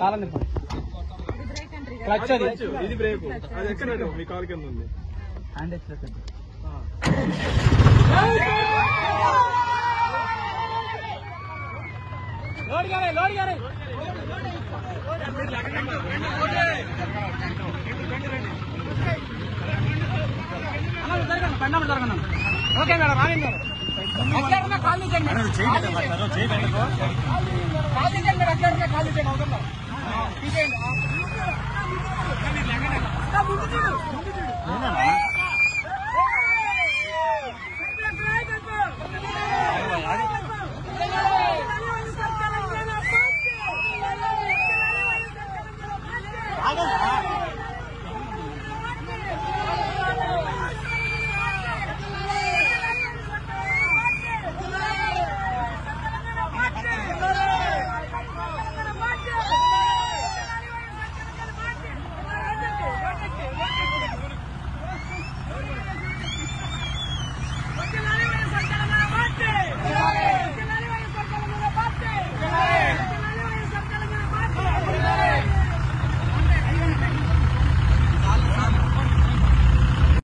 కాలం నింపండి క్లచ్ అది ఇది బ్రేక్ అది ఎక్కడ మీ కాలు కింద ఉంది హ్యాండ్ ఎక్స్ప్రెస్ లోడ్ గారే లోడ్ గారే ఓకే మేడం రాని మేడం అట్లా ఖాళీ చేయండి మేడం. ఖాళీ చేయండి. ఖాళీ చేయండి మేడం. అట్లా ఖాళీ చేయండి అవుతుందా తీసేయండి ఆ. ముందు చూడు. ముందు చూడు.